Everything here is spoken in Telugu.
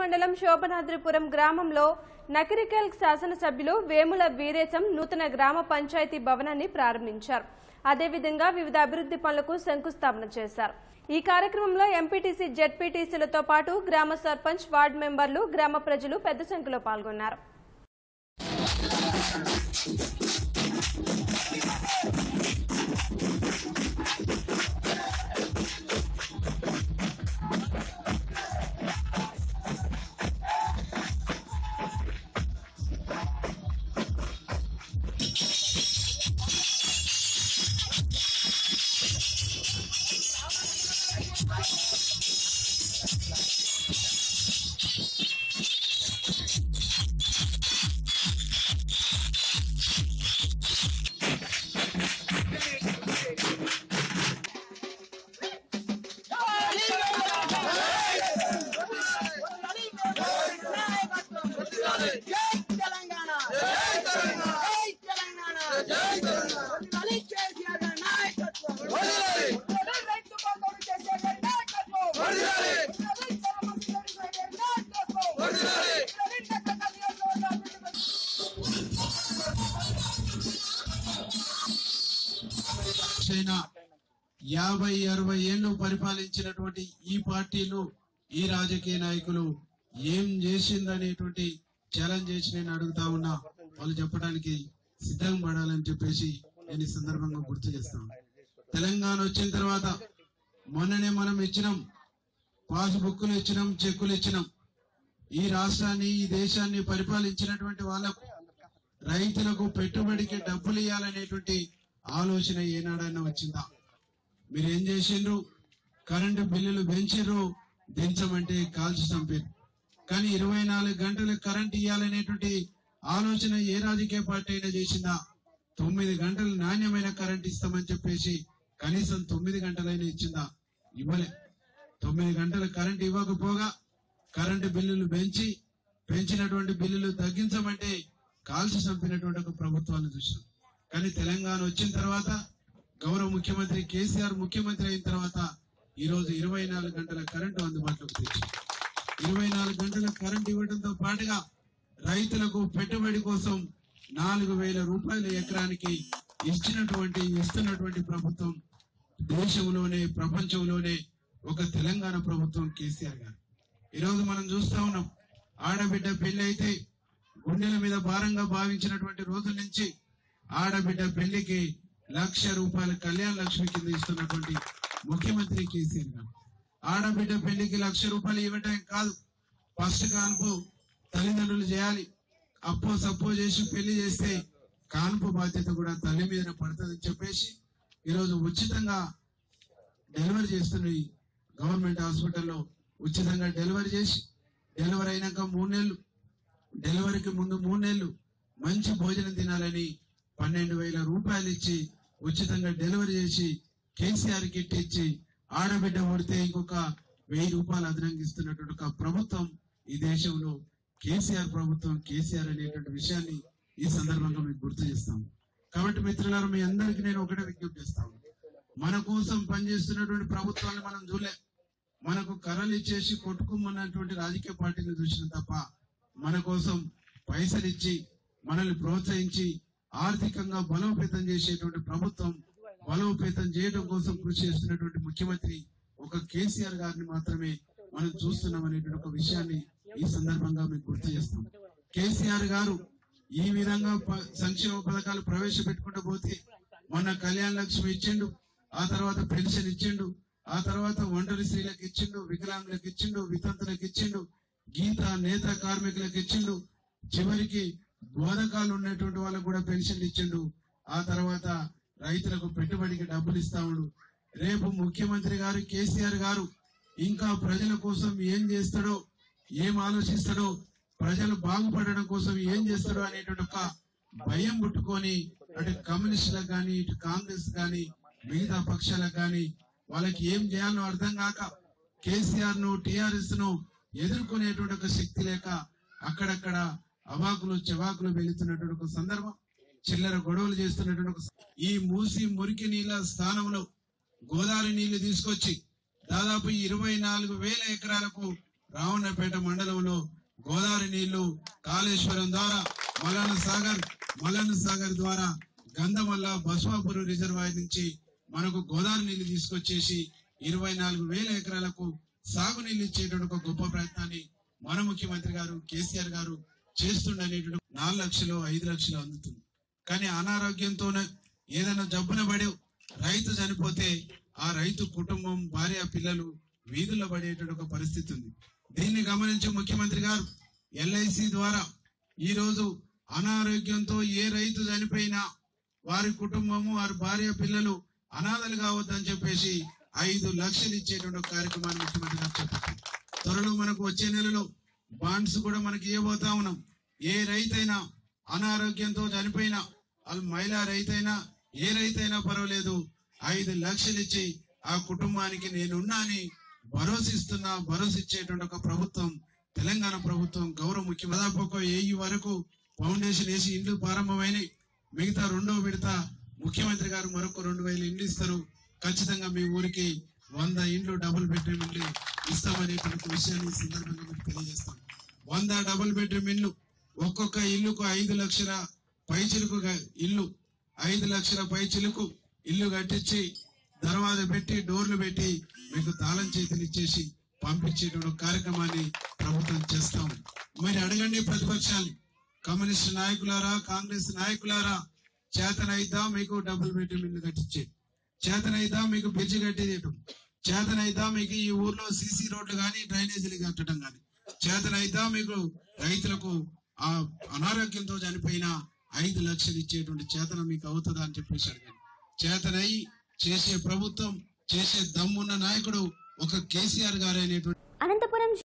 మండలం శోభనాద్రిపురం గ్రామంలో నకిరికల్ శాసనసభ్యులు వేముల వీరేశం నూతన గ్రామ పంచాయతీ భవనాన్ని ప్రారంభించారు అదేవిధంగా వివిధ అభివృద్ధి పనులకు శంకుస్థాపన చేశారు ఈ కార్యక్రమంలో ఎంపీటీసీ జెడ్పీటీసీలతో పాటు గ్రామ సర్పంచ్ వార్డు మెంబర్లు గ్రామ ప్రజలు పెద్ద సంఖ్యలో పాల్గొన్నారు జై తెలంగాణ జై తెలంగాణ జై తెలంగాణ జై తెలంగాణ మళ్ళీ కేసీఆర్ గారి నాయకత్వం వదిలాలి రైతు బంధువులు చేసే గారి నాయకత్వం వదిలాలి ముఖ్యమంత్రి గారి నాయకత్వం వదిలాలి చైనా యాభై అరవై ఏళ్లు పరిపాలించినటువంటి ఈ పార్టీలు ఈ రాజకీయ నాయకులు ఏం చేసిందనేటువంటి ఛాలెంజ్ చేసి నేను అడుగుతా ఉన్నా వాళ్ళు చెప్పడానికి సిద్ధం పడాలని చెప్పేసి నేను ఈ సందర్భంగా గుర్తు చేస్తాను తెలంగాణ వచ్చిన తర్వాత మొన్ననే మనం ఇచ్చినాం పాస్బుక్లు ఇచ్చినాం చెక్కులు ఇచ్చినాం ఈ రాష్ట్రాన్ని ఈ దేశాన్ని పరిపాలించినటువంటి వాళ్ళకు రైతులకు పెట్టుబడికి డబ్బులు ఇవ్వాలనేటువంటి ఆలోచన ఏనాడైనా వచ్చిందా మీరు ఏం చేసిండ్రు కరెంటు బిల్లులు పెంచిర్రు దించమంటే కాల్చి చంపారు కానీ ఇరవై నాలుగు గంటలు కరెంట్ ఇవ్వాలనేటువంటి ఆలోచన ఏ రాజకీయ పార్టీ అయినా చేసిందా తొమ్మిది గంటలు నాణ్యమైన కరెంట్ ఇస్తామని చెప్పేసి కనీసం తొమ్మిది గంటలైనా ఇచ్చిందా ఇవ్వలే తొమ్మిది గంటల కరెంట్ ఇవ్వకపోగా కరెంటు బిల్లులు పెంచి పెంచినటువంటి బిల్లులు తగ్గించమంటే కాల్చి చంపినటువంటి ఒక ప్రభుత్వాన్ని చూసినాం కానీ తెలంగాణ వచ్చిన తర్వాత గౌరవ ముఖ్యమంత్రి కేసీఆర్ ముఖ్యమంత్రి అయిన తర్వాత ఈ రోజు ఇరవై నాలుగు గంటల కరెంటు అందుబాటులోకి తెచ్చి ఇరవై నాలుగు గంటల కరెంటు ఇవ్వడంతో పాటుగా రైతులకు పెట్టుబడి కోసం నాలుగు వేల రూపాయల ఎకరానికి ఇచ్చినటువంటి ఇస్తున్నటువంటి ప్రభుత్వం దేశంలోనే ప్రపంచంలోనే ఒక తెలంగాణ ప్రభుత్వం కేసీఆర్ గారు ఈరోజు మనం చూస్తా ఉన్నాం ఆడబిడ్డ పెళ్లి అయితే గుండెల మీద భారంగా భావించినటువంటి రోజుల నుంచి ఆడబిడ్డ పెళ్లికి లక్ష రూపాయల కళ్యాణ లక్ష్మి కింద ఇస్తున్నటువంటి ముఖ్యమంత్రి కేసీఆర్ గారు ఆడబిడ్డ పెళ్లికి లక్ష రూపాయలు ఇవ్వటం కాదు ఫస్ట్ కాన్పు తల్లిదండ్రులు చేయాలి అప్పో సప్పో చేసి పెళ్లి చేస్తే కాన్పు బాధ్యత కూడా తల్లి మీద పడుతుందని చెప్పేసి ఈరోజు ఉచితంగా డెలివరీ చేస్తున్న ఈ గవర్నమెంట్ హాస్పిటల్లో ఉచితంగా డెలివరీ చేసి డెలివరీ అయినాక మూడు నెలలు డెలివరీకి ముందు మూడు నెలలు మంచి భోజనం తినాలని పన్నెండు వేల రూపాయలు ఇచ్చి ఉచితంగా డెలివరీ చేసి కేసీఆర్ కిట్ ఇచ్చి ఆడబిడ్డ పుడితే ఇంకొక వెయ్యి రూపాయలు అదనంగా ఇస్తున్నటువంటి ఒక ప్రభుత్వం ఈ దేశంలో కేసీఆర్ ప్రభుత్వం కేసీఆర్ అనేటువంటి విషయాన్ని ఈ సందర్భంగా మీకు గుర్తు చేస్తాం కాబట్టి మిత్రులారా మీ అందరికీ నేను ఒకటే విజ్ఞప్తి చేస్తాను మన కోసం పనిచేస్తున్నటువంటి ప్రభుత్వాన్ని మనం చూడలే మనకు కర్రలు ఇచ్చేసి కొట్టుకోమన్నటువంటి రాజకీయ పార్టీని చూసిన తప్ప మన కోసం పైసలు ఇచ్చి మనల్ని ప్రోత్సహించి ఆర్థికంగా బలోపేతం చేసేటువంటి ప్రభుత్వం బలోపేతం చేయడం కోసం కృషి చేస్తున్నటువంటి ముఖ్యమంత్రి ఒక కేసీఆర్ గారిని మాత్రమే మనం చూస్తున్నాం అనేటువంటి ఒక విషయాన్ని ఈ సందర్భంగా మీకు గుర్తు చేస్తాం కేసీఆర్ గారు ఈ విధంగా ప- సంక్షేమ పథకాలు ప్రవేశపెట్టుకుంటూ పోతే మొన్న కళ్యాణ లక్ష్మి ఇచ్చిండు ఆ తర్వాత పెన్షన్ ఇచ్చిండు ఆ తర్వాత ఒంటరి స్త్రీలకు ఇచ్చిండు వికలాంగులకు ఇచ్చిండు వితంతులకు ఇచ్చిండు గీత నేత కార్మికులకు ఇచ్చిండు చివరికి బోధకాలు ఉన్నటువంటి వాళ్ళకు కూడా పెన్షన్లు ఇచ్చిండు ఆ తర్వాత రైతులకు పెట్టుబడికి డబ్బులు ఇస్తా ఉండు రేపు ముఖ్యమంత్రి గారు కేసీఆర్ గారు ఇంకా ప్రజల కోసం ఏం చేస్తాడో ఏం ఆలోచిస్తాడో ప్రజలు బాగుపడడం కోసం ఏం చేస్తాడో అనేటువంటి ఒక భయం పుట్టుకొని అటు కమ్యూనిస్టులకు కానీ ఇటు కాంగ్రెస్ కానీ మిగతా పక్షాలకు కానీ వాళ్ళకి ఏం చేయాలో అర్థం కాక కేసీఆర్ ను టిఆర్ఎస్ ను ఎదుర్కొనేటువంటి ఒక శక్తి లేక అక్కడక్కడ అవాకులు చెవాకులు వెళుతున్నటువంటి ఒక సందర్భం చిల్లర గొడవలు చేస్తున్నటువంటి ఒక ఈ మూసి మురికి నీళ్ళ స్థానంలో గోదావరి నీళ్లు తీసుకొచ్చి దాదాపు ఇరవై నాలుగు వేల ఎకరాలకు రావణపేట మండలంలో కాళేశ్వరం ద్వారా మలన సాగర్ మలన సాగర్ ద్వారా గంధమల్ల బస్వాపురం రిజర్వాయర్ నుంచి మనకు గోదావరి నీళ్లు తీసుకొచ్చేసి ఇరవై నాలుగు వేల ఎకరాలకు సాగునీళ్లు ఇచ్చేటువంటి ఒక గొప్ప ప్రయత్నాన్ని మన ముఖ్యమంత్రి గారు కేసీఆర్ గారు చేస్తుండనేటువంటి నాలుగు లక్షలు ఐదు లక్షలు అందుతుంది కానీ అనారోగ్యంతోనే ఏదైనా జబ్బున పడి రైతు చనిపోతే ఆ రైతు కుటుంబం భార్య పిల్లలు వీధుల్లో పడేటువంటి ఒక పరిస్థితి ఉంది దీన్ని గమనించి ముఖ్యమంత్రి గారు ఎల్ఐసి ద్వారా ఈ రోజు అనారోగ్యంతో ఏ రైతు చనిపోయినా వారి కుటుంబము వారి భార్య పిల్లలు అనాథలు కావద్దని చెప్పేసి ఐదు లక్షలు ఇచ్చేటువంటి ఒక కార్యక్రమాన్ని ముఖ్యమంత్రి గారు చెప్పారు త్వరలో మనకు వచ్చే నెలలో బాండ్స్ కూడా మనకి ఇవ్వబోతా ఉన్నాం ఏ రైతైనా అనారోగ్యంతో చనిపోయినా వాళ్ళు మహిళా రైతైనా ఏ రైతైనా పర్వాలేదు ఐదు లక్షలు ఇచ్చి ఆ కుటుంబానికి నేనున్నా అని భరోసా ఇస్తున్నా భరోసా ఇచ్చేటువంటి ఒక ప్రభుత్వం తెలంగాణ ప్రభుత్వం గౌరవ ముఖ్యమంత్రి దాదాపు ఒక వెయ్యి వరకు ఫౌండేషన్ వేసి ఇండ్లు ప్రారంభమైనవి మిగతా రెండో విడత ముఖ్యమంత్రి గారు మరొక రెండు వేల ఇండ్లు ఇస్తారు ఖచ్చితంగా మీ ఊరికి వంద ఇండ్లు డబుల్ బెడ్రూమ్ ఇండ్లు ఇస్తామనేటువంటి విషయాన్ని ఈ సందర్భంగా మీకు తెలియజేస్తాం వంద డబుల్ బెడ్రూమ్ ఇల్లు ఒక్కొక్క ఇల్లుకు ఐదు లక్షల పైచిలుకు గ- ఇల్లు ఐదు లక్షల పైచిలుకు ఇల్లు కట్టించి దర్వాజా పెట్టి డోర్లు పెట్టి మీకు తాళం చేతులు ఇచ్చేసి పంపించేటువంటి ఒక కార్యక్రమాన్ని ప్రభుత్వం చేస్తాం మరి అడగండి ప్రతిపక్షాలు కమ్యూనిస్ట్ నాయకులారా కాంగ్రెస్ నాయకులారా చేతనైద్దా మీకు డబుల్ బెడ్రూమ్ ఇల్లు కట్టించే చేతనైద్దా మీకు బ్రిడ్జ్ కట్టించడం చేతనైద్దా మీకు ఈ ఊర్లో సీసీ రోడ్లు కానీ డ్రైనేజీలు కట్టడం కానీ చేతనైద్దా మీకు రైతులకు ఆ అనారోగ్యంతో చనిపోయిన ఐదు లక్షలు ఇచ్చేటువంటి చేతన మీకు అవుతుందా అని చెప్పేసి అడిగాను చేతనై చేసే ప్రభుత్వం చేసే దమ్మున్న నాయకుడు ఒక కేసీఆర్ గారు అనేటువంటి అనంతపురం